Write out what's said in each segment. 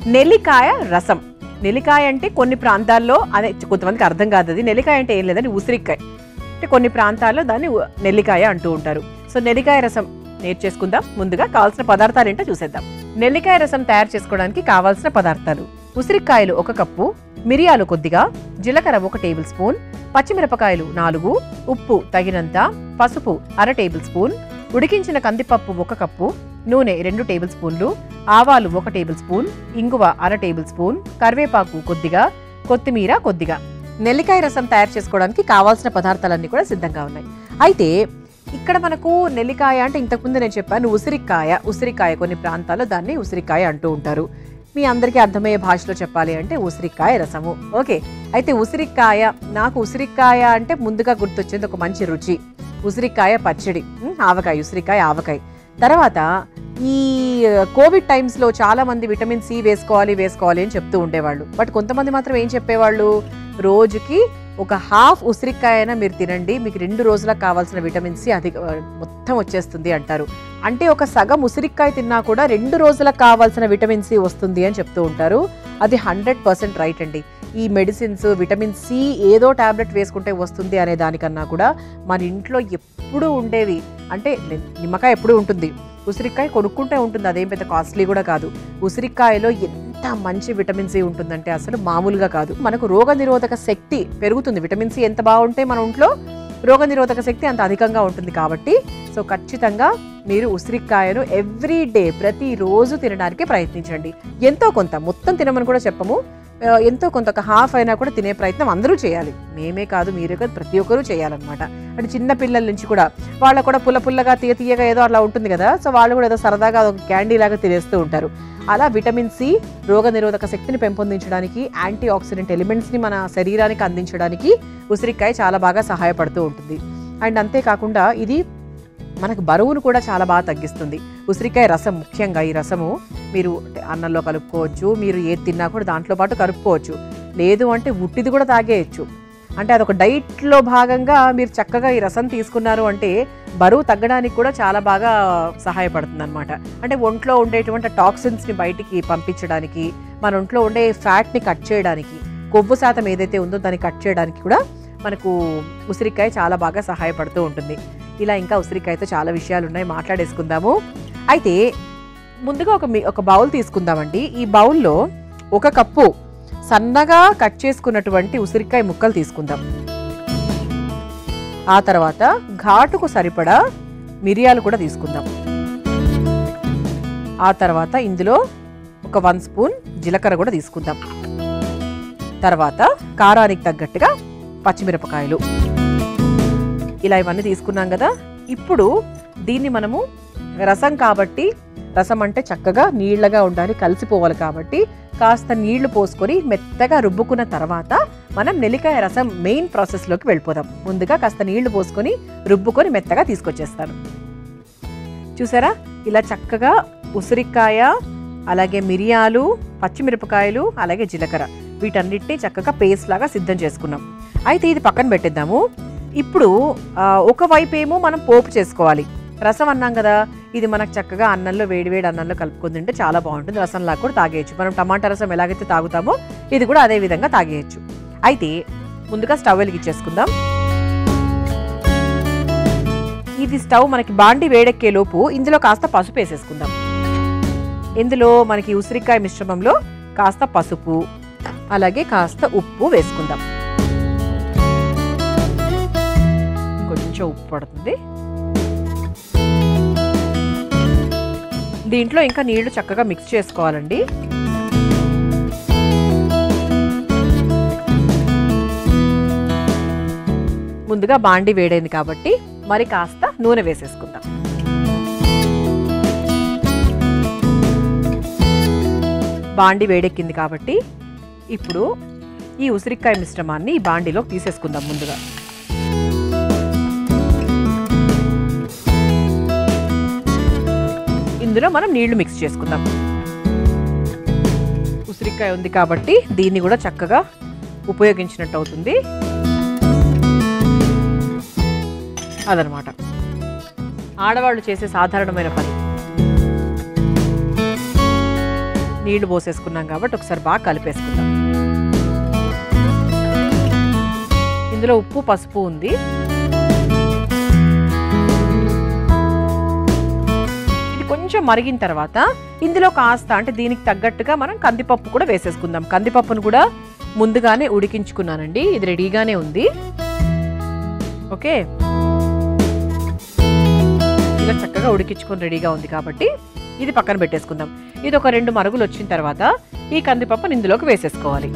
నెల్లికాయ రసం నెల్లికాయ అంటే కొన్ని ప్రాంతాల్లో అదే కొంతమందికి అర్థం కాదు అది నెల్లికాయ అంటే ఏం లేదండి ఉసిరికాయ అంటే కొన్ని ప్రాంతాల్లో దాన్ని ఉ- నెల్లికాయ అంటూ ఉంటారు సో నెల్లికాయ రసం నేర్చేసుకుందాం ముందుగా కావాల్సిన పదార్థాలు ఏంటో చూసేద్దాం నెల్లికాయ రసం తయారు చేసుకోవడానికి కావాల్సిన పదార్థాలు ఉసిరికాయలు ఒక కప్పు మిరియాలు కొద్దిగా జీలకర్ర ఒక టేబుల్ స్పూన్ పచ్చిమిరపకాయలు నాలుగు ఉప్పు తగినంత పసుపు అర టేబుల్ స్పూన్ ఉడికించిన కందిపప్పు ఒక కప్పు నూనె రెండు టేబుల్ స్పూన్లు ఆవాలు ఒక టేబుల్ స్పూన్ ఇంగువ అర టేబుల్ స్పూన్ కరివేపాకు కొద్దిగా కొత్తిమీర కొద్దిగా నెల్లికాయ రసం తయారు చేసుకోవడానికి కావాల్సిన పదార్థాలన్నీ కూడా సిద్ధంగా ఉన్నాయి అయితే ఇక్కడ మనకు నెల్లికాయ అంటే ఇంతకుముందు నేను చెప్పాను ఉసిరికాయ ఉసిరికాయ కొన్ని ప్రాంతాల్లో దాన్ని ఉసిరికాయ అంటూ ఉంటారు మీ అందరికీ అర్థమయ్యే భాషలో చెప్పాలి అంటే ఉసిరికాయ రసము ఓకే అయితే ఉసిరికాయ నాకు ఉసిరికాయ అంటే ముందుగా గుర్తొచ్చేది ఒక మంచి రుచి ఉసిరికాయ పచ్చడి ఉమ్, ఆవకాయ ఉసిరికాయ ఆవకాయ తర్వాత ఈ కోవిడ్ టైమ్స్లో చాలా మంది విటమిన్ సి వేసుకోవాలి వేసుకోవాలి అని చెప్తూ ఉండేవాళ్ళు బట్ కొంతమంది మాత్రం ఏం చెప్పేవాళ్ళు రోజుకి ఒక హాఫ్ ఉసిరికాయన మీరు తినండి మీకు రెండు రోజులకు కావాల్సిన విటమిన్ సి అది మొత్తం వచ్చేస్తుంది అంటారు అంటే ఒక సగం ఉసిరికాయ తిన్నా కూడా రెండు రోజులకు కావాల్సిన విటమిన్ సి వస్తుంది అని చెప్తూ ఉంటారు అది హండ్రెడ్ పర్సెంట్ రైట్ అండి ఈ మెడిసిన్స్ విటమిన్ సి ఏదో టాబ్లెట్ వేసుకుంటే వస్తుంది అనే దానికన్నా కూడా మన ఇంట్లో ఎప్పుడూ ఉండేవి అంటే ని- నిమ్మకాయ ఎప్పుడూ ఉంటుంది ఉసిరికాయ కొనుక్కుంటే ఉంటుంది అదేం పెద్ద కాస్ట్లీ కూడా కాదు ఉసిరికాయలో ఎంత మంచి విటమిన్ సి ఉంటుందంటే అసలు మామూలుగా కాదు మనకు రోగ నిరోధక శక్తి పెరుగుతుంది విటమిన్ సి ఎంత బాగుంటే మన ఒంట్లో రోగ నిరోధక శక్తి అంత అధికంగా ఉంటుంది కాబట్టి సో ఖచ్చితంగా మీరు ఉసిరికాయను ఎవ్రీ డే ప్రతిరోజు తినడానికి ప్రయత్నించండి ఎంతో కొంత మొత్తం తినమని కూడా చెప్పము ఆ, ఎంతో కొంత ఒక హాఫ్ అయినా కూడా తినే ప్రయత్నం అందరూ చేయాలి మేమే కాదు మీరే కాదు ప్రతి ఒక్కరూ చేయాలన్నమాట అంటే చిన్న పిల్లల నుంచి కూడా వాళ్ళకు కూడా పుల్ల పుల్లగా తీయ తీయగా ఏదో అట్లా ఉంటుంది కదా సో వాళ్ళు కూడా ఏదో సరదాగా ఒక క్యాండీ లాగా తినేస్తూ ఉంటారు అలా విటమిన్ సి రోగ నిరోధక శక్తిని పెంపొందించడానికి యాంటీ ఆక్సిడెంట్ ఎలిమెంట్స్ని మన శరీరానికి అందించడానికి ఉసిరికాయ చాలా బాగా సహాయపడుతూ ఉంటుంది అండ్ అంతేకాకుండా ఇది మనకు బరువును కూడా చాలా బాగా తగ్గిస్తుంది ఉసిరికాయ రసం ముఖ్యంగా ఈ రసము మీరు అన్నంలో కలుపుకోవచ్చు మీరు ఏది తిన్నా కూడా దాంట్లో పాటు కలుపుకోవచ్చు లేదు అంటే ఉట్టిది కూడా తాగేయచ్చు అంటే అదొక డైట్లో భాగంగా మీరు చక్కగా ఈ రసం తీసుకున్నారు అంటే బరువు తగ్గడానికి కూడా చాలా బాగా సహాయపడుతుంది అనమాట అంటే ఒంట్లో ఉండేటువంటి టాక్సిన్స్ని బయటికి పంపించడానికి మన ఒంట్లో ఉండే ఫ్యాట్ని కట్ చేయడానికి కొవ్వు శాతం ఏదైతే ఉందో దాన్ని కట్ చేయడానికి కూడా మనకు ఉసిరికాయ చాలా బాగా సహాయపడుతూ ఉంటుంది ఇలా ఇంకా ఉసిరికాయతో చాలా విషయాలు ఉన్నాయి మాట్లాడేసుకుందాము అయితే ముందుగా ఒక మీ- ఒక బౌల్ తీసుకుందామండి ఈ బౌల్లో ఒక కప్పు సన్నగా కట్ చేసుకున్నటువంటి ఉసిరికాయ ముక్కలు తీసుకుందాం ఆ తర్వాత ఘాటుకు సరిపడా మిరియాలు కూడా తీసుకుందాం ఆ తర్వాత ఇందులో ఒక వన్ స్పూన్ జీలకర్ర కూడా తీసుకుందాం తర్వాత కారానికి తగ్గట్టుగా పచ్చిమిరపకాయలు ఇలా ఇవన్నీ తీసుకున్నాం కదా ఇప్పుడు దీన్ని మనము రసం కాబట్టి రసం అంటే చక్కగా నీళ్ళగా ఉండాలి కలిసిపోవాలి కాబట్టి కాస్త నీళ్లు పోసుకొని మెత్తగా రుబ్బుకున్న తర్వాత మనం నెల్లికాయ రసం మెయిన్ ప్రాసెస్లోకి వెళ్ళిపోదాం ముందుగా కాస్త నీళ్లు పోసుకొని రుబ్బుకొని మెత్తగా తీసుకొచ్చేస్తాను చూసారా ఇలా చక్కగా ఉసిరికాయ అలాగే మిరియాలు పచ్చిమిరపకాయలు అలాగే జీలకర్ర వీటన్నిటిని చక్కగా పేస్ట్ లాగా సిద్ధం చేసుకున్నాం అయితే ఇది పక్కన పెట్టేద్దాము ఇప్పుడు ఆ, ఒక వైపు ఏమో మనం పోపు చేసుకోవాలి రసం అన్నాం కదా ఇది మనకు చక్కగా అన్నంలో వేడివేడి అన్నంలో కలుపుకొని తింటే చాలా బాగుంటుంది రసంలా కూడా తాగేయచ్చు మనం టమాటా రసం ఎలాగైతే తాగుతామో ఇది కూడా అదే విధంగా తాగేయచ్చు అయితే ముందుగా స్టవ్ వెలిగించేసుకుందాం ఇది స్టవ్ మనకి బాండి వేడెక్కే లోపు ఇందులో కాస్త పసుపు వేసేసుకుందాం ఇందులో మనకి ఉసిరికాయ మిశ్రమంలో కాస్త పసుపు అలాగే కాస్త ఉప్పు వేసుకుందాం కొంచెం ఉప్పు పడుతుంది దీంట్లో ఇంకా నీళ్లు చక్కగా మిక్స్ చేసుకోవాలండి ముందుగా బాండి వేడైంది కాబట్టి మరి కాస్త నూనె వేసేసుకుందాం బాండి వేడెక్కింది కాబట్టి ఇప్పుడు ఈ ఉసిరికాయ మిశ్రమాన్ని ఈ బాండిలోకి తీసేసుకుందాం ముందుగా ఇందులో మనం నీళ్లు మిక్స్ చేసుకుందాం ఉసిరికాయ ఉంది కాబట్టి దీన్ని కూడా చక్కగా ఉపయోగించినట్టు అవుతుంది అదనమాట ఆడవాళ్ళు చేసే సాధారణమైన పని నీళ్లు పోసేసుకున్నాం కాబట్టి ఒకసారి బాగా కలిపేసుకుందాం ఇందులో ఉప్పు పసుపు ఉంది ఇది కొంచెం మరిగిన తర్వాత ఇందులో కాస్త అంటే దీనికి తగ్గట్టుగా మనం కందిపప్పు కూడా వేసేసుకుందాం కందిపప్పును కూడా ముందుగానే ఉడికించుకున్నానండి ఇది రెడీగానే ఉంది ఓకే ఇలా చక్కగా ఉడికించుకొని రెడీగా ఉంది కాబట్టి ఇది పక్కన పెట్టేసుకుందాం ఇది ఒక రెండు మరుగులు వచ్చిన తర్వాత ఈ కందిపప్పుని ఇందులోకి వేసేసుకోవాలి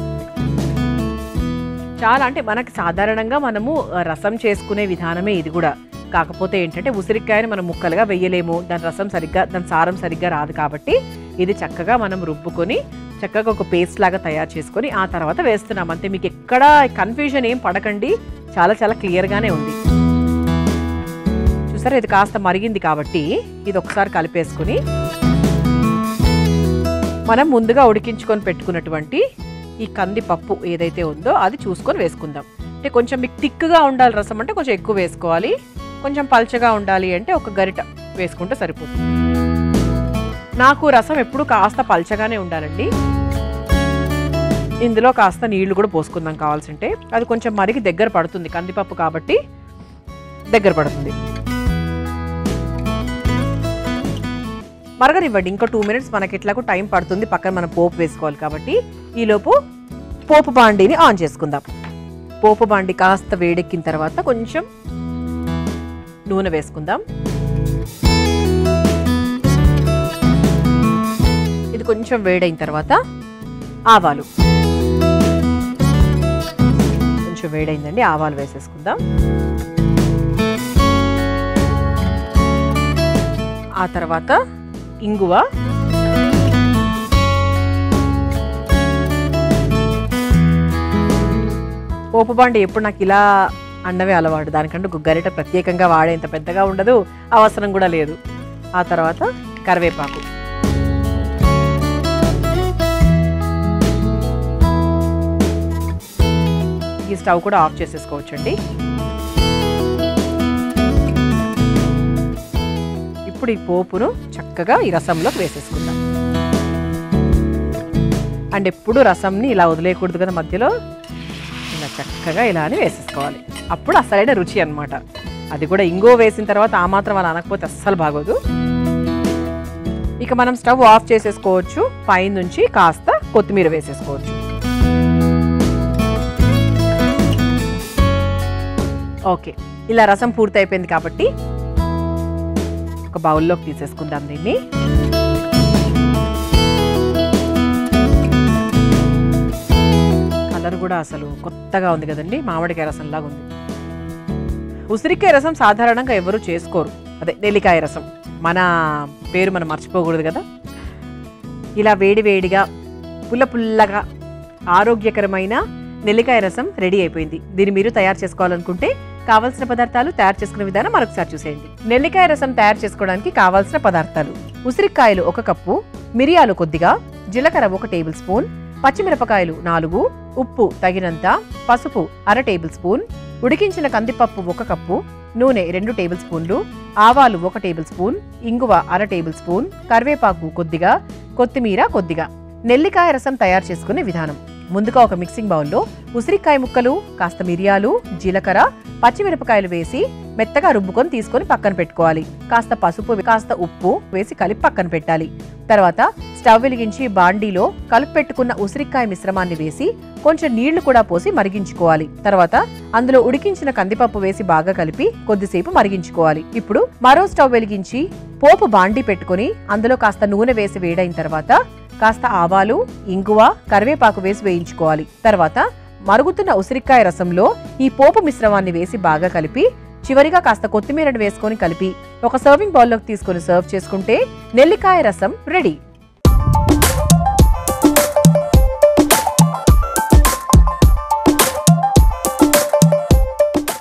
చాలా అంటే మనకి సాధారణంగా మనము ఆ, రసం చేసుకునే విధానమే ఇది కూడా కాకపోతే ఏంటంటే ఉసిరికాయని మనం ముక్కలుగా వెయ్యలేము దాని రసం సరిగ్గా దాని సారం సరిగ్గా రాదు కాబట్టి ఇది చక్కగా మనం రుబ్బుకొని చక్కగా ఒక పేస్ట్ లాగా తయారు చేసుకొని ఆ తర్వాత వేస్తున్నాం అంతే మీకు ఎక్కడ కన్ఫ్యూజన్ ఏం పడకండి చాలా చాలా క్లియర్గానే ఉంది చూసారా ఇది కాస్త మరిగింది కాబట్టి ఇది ఒకసారి కలిపేసుకుని మనం ముందుగా ఉడికించుకొని పెట్టుకున్నటువంటి ఈ కందిపప్పు ఏదైతే ఉందో అది చూసుకొని వేసుకుందాం అంటే కొంచెం మీకు థిక్గా ఉండాలి రసం అంటే కొంచెం ఎక్కువ వేసుకోవాలి కొంచెం పల్చగా ఉండాలి అంటే ఒక గరిట వేసుకుంటే సరిపోతుంది నాకు రసం ఎప్పుడు కాస్త పల్చగానే ఉండాలండి ఇందులో కాస్త నీళ్లు కూడా పోసుకుందాం కావాల్సింటే అది కొంచెం మరిగి దగ్గర పడుతుంది కందిపప్పు కాబట్టి దగ్గర పడుతుంది మరగనివ్వండి ఇంకో టూ మినిట్స్ మనకి ఎట్లాగో టైం పడుతుంది పక్కన మనం పోపు వేసుకోవాలి కాబట్టి ఈలోపు పోపు బాండీని ఆన్ చేసుకుందాం పోపు బాండి కాస్త వేడెక్కిన తర్వాత కొంచెం నూనె వేసుకుందాం ఇది కొంచెం వేడైన తర్వాత ఆవాలు కొంచెం వేడైందండి ఆవాలు వేసేసుకుందాం ఆ తర్వాత ఇంగువ పోపు బండి ఎప్పుడు నాకు ఇలా అండవే అలవాటు దానికంటే ఒక గరిట ప్రత్యేకంగా వాడేంత పెద్దగా ఉండదు అవసరం కూడా లేదు ఆ తర్వాత కరివేపాకు ఈ స్టవ్ కూడా ఆఫ్ చేసేసుకోవచ్చండి ఇప్పుడు ఈ పోపును చక్కగా ఈ రసంలోకి వేసేసుకుందాం అండ్ ఎప్పుడు రసంని ఇలా వదిలేయకూడదు కదా మధ్యలో ఇలా చక్కగా ఇలా అని వేసేసుకోవాలి అప్పుడు అసలైన రుచి అన్నమాట అది కూడా ఇంగో వేసిన తర్వాత ఆ మాత్రం అలా అనకపోతే అస్సలు బాగోదు ఇక మనం స్టవ్ ఆఫ్ చేసేసుకోవచ్చు పైనుంచి కాస్త కొత్తిమీర వేసేసుకోవచ్చు ఓకే ఇలా రసం పూర్తి అయిపోయింది కాబట్టి ఒక బౌల్లోకి తీసేసుకుందాం దీన్ని కలర్ కూడా అసలు కొత్తగా ఉంది కదండి మామిడికాయ రసంలాగా ఉంది ఉసిరికాయ రసం సాధారణంగా ఎవరు చేసుకోరు అదే నెల్లికాయ రసం మన పేరు మనం మర్చిపోకూడదు కదా ఇలా వేడి వేడిగా పుల్ల పుల్లగా ఆరోగ్యకరమైన నెల్లికాయ రసం రెడీ అయిపోయింది దీన్ని మీరు తయారు చేసుకోవాలనుకుంటే కావాల్సిన పదార్థాలు తయారు చేసుకునే విధానం మరొకసారి చూసేయండి నెల్లికాయ రసం తయారు చేసుకోవడానికి కావాల్సిన పదార్థాలు ఉసిరికాయలు ఒక కప్పు మిరియాలు కొద్దిగా జీలకర్ర ఒక టేబుల్ స్పూన్ పచ్చిమిరపకాయలు నాలుగు ఉప్పు తగినంత పసుపు అర టేబుల్ స్పూన్ ఉడికించిన కందిపప్పు ఒక కప్పు నూనె రెండు టేబుల్ స్పూన్లు ఆవాలు ఒక టేబుల్ స్పూన్ ఇంగువ అర టేబుల్ స్పూన్ కరివేపాకు కొద్దిగా కొత్తిమీర కొద్దిగా నెల్లికాయ రసం తయారు చేసుకునే విధానం ముందుగా ఒక మిక్సింగ్ బౌల్లో ఉసిరికాయ ముక్కలు కాస్త మిరియాలు జీలకర్ర పచ్చిమిరపకాయలు వేసి మెత్తగా రుబ్బుకొని తీసుకొని పక్కన పెట్టుకోవాలి కాస్త పసుపు కాస్త ఉప్పు వేసి కలిపి పక్కన పెట్టాలి తర్వాత స్టవ్ వెలిగించి బాండీలో కలిపి పెట్టుకున్న ఉసిరికాయ మిశ్రమాన్ని వేసి కొంచెం నీళ్లు కూడా పోసి మరిగించుకోవాలి తర్వాత అందులో ఉడికించిన కందిపప్పు వేసి బాగా కలిపి కొద్దిసేపు మరిగించుకోవాలి ఇప్పుడు మరో స్టవ్ వెలిగించి పోపు బాండీ పెట్టుకొని అందులో కాస్త నూనె వేసి వేడైన తర్వాత కాస్త ఆవాలు ఇంగువ కరివేపాకు వేసి వేయించుకోవాలి తర్వాత మరుగుతున్న ఉసిరికాయ రసంలో ఈ పోపు మిశ్రమాన్ని వేసి బాగా కలిపి చివరిగా కాస్త కొత్తిమీరను వేసుకొని కలిపి ఒక సర్వింగ్ బౌల్లోకి తీసుకొని సర్వ్ చేసుకుంటే నెల్లికాయ రసం రెడీ